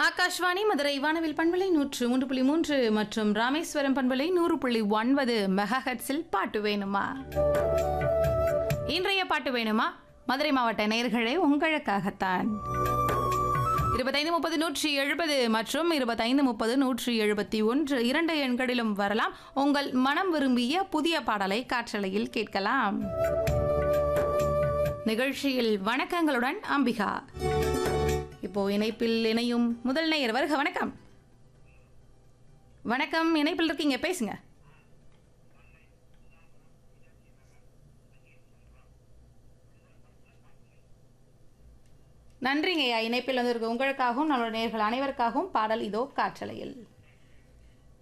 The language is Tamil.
ஆகாஷ்வாணி மதுரை வானவில் பண்பலை நூற்று மூன்று புள்ளி மூன்று மற்றும் ராமேஸ்வரம் பண்பலை நூறு புள்ளி ஒன்பது மெகாஹெட்ஸில் பாட்டு வேணுமா இன்றைய பாட்டு வேணுமா மதுரை மாவட்ட நேயர்களே உங்களுக்காகத்தான் இருபத்தைந்து முப்பது நூற்றி எழுபது மற்றும் இருபத்தைந்து முப்பது நூற்றி எழுபத்தி ஒன்று இரண்டு எண்களிலும் வரலாம் உங்கள் மனம் விரும்பிய புதிய பாடலை காற்றலையில் கேட்கலாம் நிகழ்ச்சியில் வணக்கங்களுடன் அம்பிகா இப்போ இணைப்பில் இணையும் முதல் நேயர் வருக வணக்கம் வணக்கம் இணைப்பில் இருக்கீங்க பேசுங்க நன்றிங்கய்யா இணைப்பில் வந்திருக்க உங்களுக்காகவும் நம்மளுடைய நேயர்கள் அனைவருக்காகவும் பாடல் இதோ காற்றலையில்